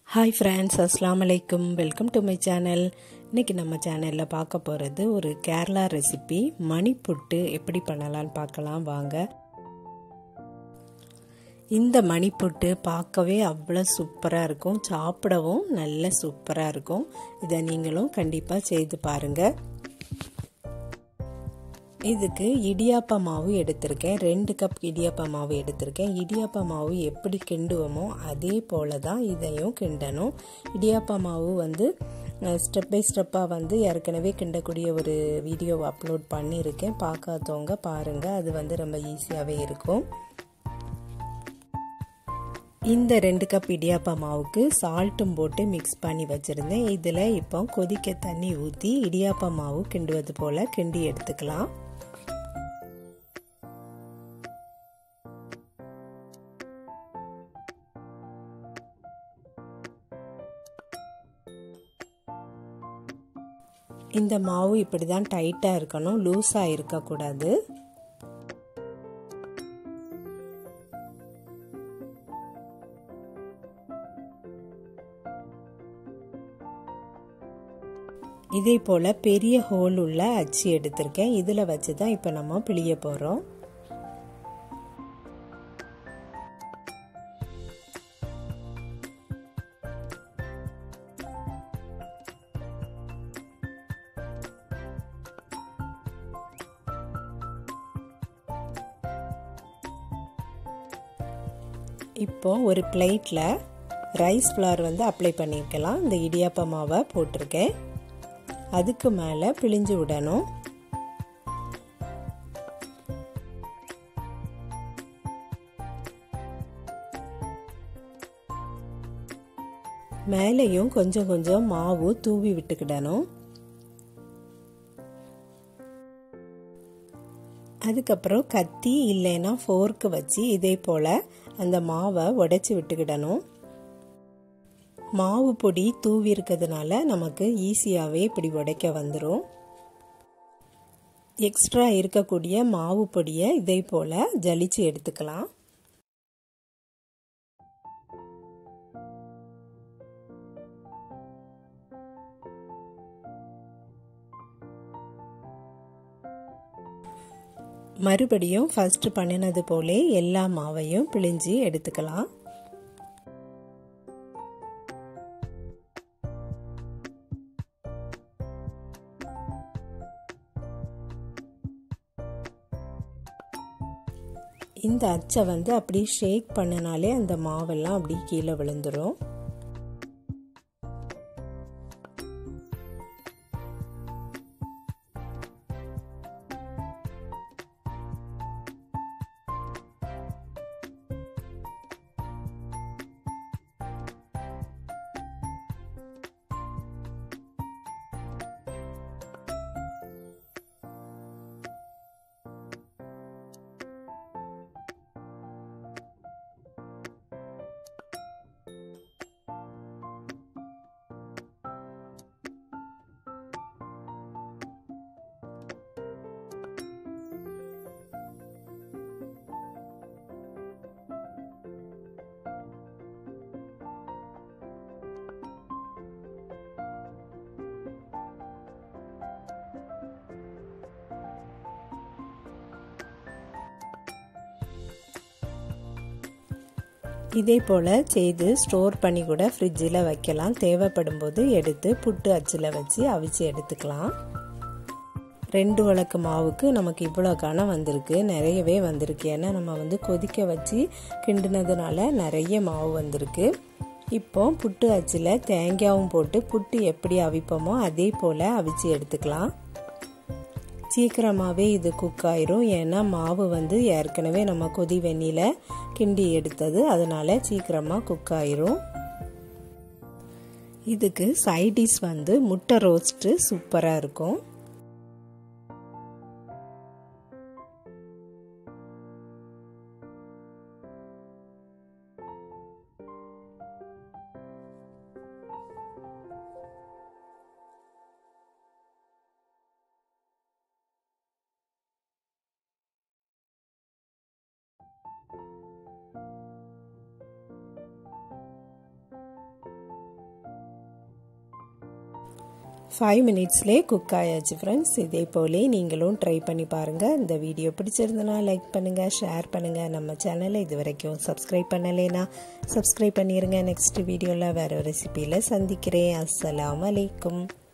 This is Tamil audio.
ஹாய் ஃப்ரெண்ட்ஸ் அஸ்லாம் அலைக்கும் வெல்கம் டு மை சேனல் இன்றைக்கி நம்ம சேனலில் பார்க்க போகிறது ஒரு கேரளா ரெசிபி மணி புட்டு எப்படி பண்ணலான்னு பார்க்கலாம் வாங்க இந்த மணி புட்டு பார்க்கவே அவ்வளோ சூப்பராக இருக்கும் சாப்பிடவும் நல்ல சூப்பராக இருக்கும் இதை நீங்களும் கண்டிப்பாக செய்து பாருங்கள் இதுக்கு இடியாப்ப மாவு எடுத்திருக்கேன் ரெண்டு கப் இடியாப்ப மாவு எடுத்திருக்கேன் இடியாப்ப மாவு எப்படி கிண்டுவோமோ அதே போல தான் இதையும் கிண்டணும் இடியாப்ப மாவு வந்து ஸ்டெப் பை ஸ்டெப்பாக வந்து ஏற்கனவே கிண்டக்கூடிய ஒரு வீடியோ அப்லோட் பண்ணியிருக்கேன் பார்க்காதவங்க பாருங்கள் அது வந்து ரொம்ப ஈஸியாகவே இருக்கும் இந்த ரெண்டு கப் இடியாப்ப மாவுக்கு சால்ட்டும் போட்டு மிக்ஸ் பண்ணி வச்சுருந்தேன் இதில் இப்போ கொதிக்க தண்ணி ஊற்றி இடியாப்ப மாவு கிண்டுவது போல் கிண்டி எடுத்துக்கலாம் இந்த மாவு இப்படி தான் டைட்டாக இருக்கணும் லூஸாக இருக்கக்கூடாது இதே போல் பெரிய ஹோல் உள்ள அச்சு எடுத்திருக்கேன் இதில் வச்சு தான் இப்போ நம்ம பிழிய போகிறோம் இப்போ ஒரு பிளேட்டில் ரைஸ் ஃப்ளார் வந்து அப்ளை பண்ணியிருக்கலாம் இந்த இடியாப்ப மாவை போட்டிருக்கேன் அதுக்கு மேலே பிழிஞ்சு விடணும் மேலேயும் கொஞ்சம் கொஞ்சம் மாவு தூவி விட்டுக்கிடணும் அதுக்கப்புறம் கத்தி இல்லைன்னா ஃபோர்க்கு வச்சு இதே போல் அந்த மாவை உடைச்சி விட்டுக்கிடணும் மாவு பொடி தூவி இருக்கிறதுனால நமக்கு ஈஸியாகவே இப்படி உடைக்க வந்துடும் எக்ஸ்ட்ரா இருக்கக்கூடிய மாவு பொடியை இதே போல் ஜலிச்சு எடுத்துக்கலாம் மறுபடியும் ஃபர்ஸ்ட் பண்ணினது போலே எல்லா மாவையும் பிழிஞ்சு எடுத்துக்கலாம் இந்த அச்சை வந்து அப்படி ஷேக் பண்ணினாலே அந்த மாவெல்லாம் அப்படி கீழே விழுந்துடும் இதே போல் செய்து ஸ்டோர் பண்ணி கூட ஃப்ரிட்ஜில் வைக்கலாம் தேவைப்படும் போது எடுத்து புட்டு அச்சில் வச்சு அவிச்சு எடுத்துக்கலாம் ரெண்டு வழக்கு மாவுக்கு நமக்கு இவ்வளோ கணம் வந்திருக்கு நிறையவே வந்திருக்கு ஏன்னா நம்ம வந்து கொதிக்க வச்சு கிண்டினதுனால நிறைய மாவு வந்திருக்கு இப்போ புட்டு அச்சில் தேங்காயும் போட்டு புட்டு எப்படி அவிப்போமோ அதே போல் அவிச்சு எடுத்துக்கலாம் சீக்கிரமாகவே இது குக் ஆயிரும் ஏன்னா மாவு வந்து ஏற்கனவே நம்ம கொதி வெந்நியில் கிண்டி எடுத்தது அதனால சீக்கிரமாக குக் ஆயிரும் இதுக்கு சைடிஷ் வந்து முட்டை ரோஸ்ட்டு சூப்பராக இருக்கும் ஃபைவ் மினிட்ஸ்லேயே குக் ஆயாச்சு ஃப்ரெண்ட்ஸ் இதே போலே நீங்களும் ட்ரை பண்ணி பாருங்கள் இந்த வீடியோ பிடிச்சிருந்தனா லைக் பண்ணுங்கள் ஷேர் பண்ணுங்கள் நம்ம சேனலை இது வரைக்கும் சப்ஸ்கிரைப் பண்ணலைன்னா சப்ஸ்கிரைப் பண்ணிடுங்க நெக்ஸ்ட் வீடியோவில் வேறு ஒரு ரெசிபியில் சந்திக்கிறேன் அஸ்ஸலாம் வலைக்கும்